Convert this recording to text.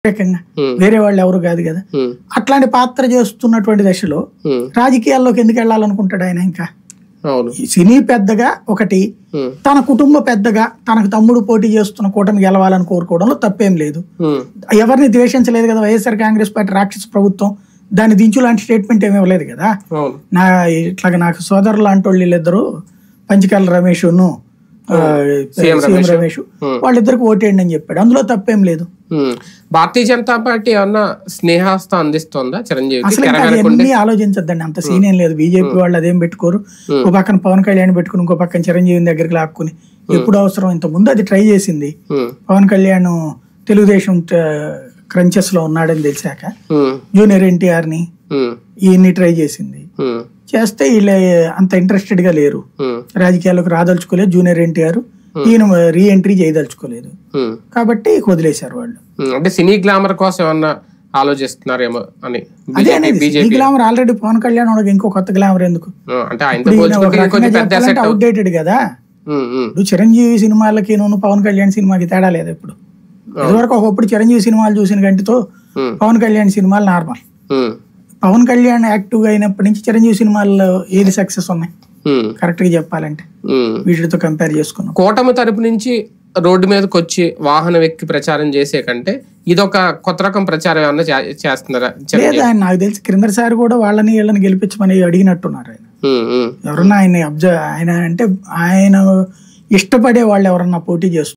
రకంగా ఉమ్, వేరే వాళ్ళు ఎవరు కాదు కదా ఉమ్, అట్లాంటి పాత్ర చేస్తున్నటువంటి దశలో ఉమ్, రాజకీయాల్లోకి ఎందుకు వెళ్ళాలనుకుంటాడు ఆయన ఇంకా అవును ఈ సినీ పెద్దగా ఒకటి ఉమ్, తన కుటుంబ పెద్దగా తనకు తమ్ముడు పోటీ చేస్తున్న కూటమి గెలవాలని కోరుకోవడంలో తప్పేం లేదు ఉమ్, ఎవరిని ద్వేషించలేదు కదా వైఎస్ఆర్ కాంగ్రెస్ పార్టీ రాక్షస ప్రభుత్వం దాన్ని దించు లాంటి స్టేట్మెంట్ ఏమీ ఇవ్వలేదు కదా అవును నా ఇట్లాగ నాకు సోదరులు లాంటి వాళ్ళు వీళ్ళిద్దరు పంచకాల రమేష్ను ఆ, సీఎం సీఎం రమేష్. రమేష్ ఉమ్. వాళ్ళిద్దరికి ఓటేయండి అని చెప్పాడు అందులో తప్పేం లేదు ఉమ్. భారతీయ జనతా పార్టీ ఏమన్నా స్నేహాస్తం అందిస్తోందా చిరంజీవికి అసలు తెర ఇంకా వెనకుండి అవన్నీ ఆలోచించద్దండి అంత సీన్ ఏం లేదు బీజేపీ వాళ్ళు అదేం పెట్టుకోరు Hmm. ఒక పక్కన పవన్ కళ్యాణ్ పెట్టుకుని ఇంకో పక్కన చిరంజీవి దగ్గరికి లాక్కుని ఎప్పుడు అవసరం ఇంత ముందు అది ట్రై చేసింది ఉమ్, పవన్ కళ్యాణ్ తెలుగుదేశం క్రంచెస్ లో ఉన్నాడని తెలిసాక ఉమ్, జూనియర్ ఎన్టీఆర్ ని ఉమ్, ఈయన్ని ట్రై చేసింది ఉమ్, చేస్తే వీళ్ళు అంత ఇంట్రెస్టెడ్ గా లేరు ఉమ్, రాజకీయాలకు రాదలుచుకోలేదు జూనియర్ ఎన్టీఆర్ ఈయన రీ ఎంట్రీ చేయదలుచుకోలేదు ఉమ్, కాబట్టి వదిలేశారు వాళ్ళు ఉమ్. అంటే సినీ గ్లామర్ కోసం ఏమన్నా ఆలోచిస్తున్నారేమో అని అదే అనేది ఈ BJP glamour already Pavan Kalyan వాళ్ళకి ఇంకో కొత్త గ్లామర్ ఎందుకు అంటే ఆయనతో ఇప్పుడు ఈయన ఒక పోల్చుకుంటే రకంగా కొంచెం పెద్ద చెప్పాలంటే అసెట్ అవుట్డేటెడ్ కదా ఉమ్, ఉమ్, ఇప్పుడు చిరంజీవి సినిమాలకి నువ్వు పవన్ కళ్యాణ్ సినిమాకి తేడా లేదు ఇప్పుడు ఇదివరకు ఒకప్పుడు చిరంజీవి సినిమాలు చూసిన గంటితో ఉమ్, పవన్ కళ్యాణ్ సినిమాలు నార్మల్ ఉమ్, పవన్ కళ్యాణ్ యాక్టివ్ గా అయినప్పటి నుంచి చిరంజీవి సినిమాల్లో ఏది సక్సెస్ ఉన్నాయి ఉమ్, కరెక్ట్ గా చెప్పాలంటే ఉమ్. వీటితో కంపేర్ చేసుకున్నాం కూటమి తరపు నుంచి రోడ్డు మీదకి వచ్చి వాహనం ఎక్కి ప్రచారం చేసే కంటే ఇదొక కొత్త రకం ప్రచారం ఏమన్నా చే- చేస్తున్నారా చిరంజీవి? లేదు ఆయన నాకు తెలిసి క్రిందసారి కూడా వాళ్ళని వీళ్ళని గెలిపించమని అడిగినట్టున్నారు ఆయన ఉమ్, ఉమ్, ఎవరన్నా ఆయన అబ్జర్వ్ ఆయన అంటే ఆయన ఇష్టపడే వాళ్ళు ఎవరన్నా పోటీ చేస్తున్నారు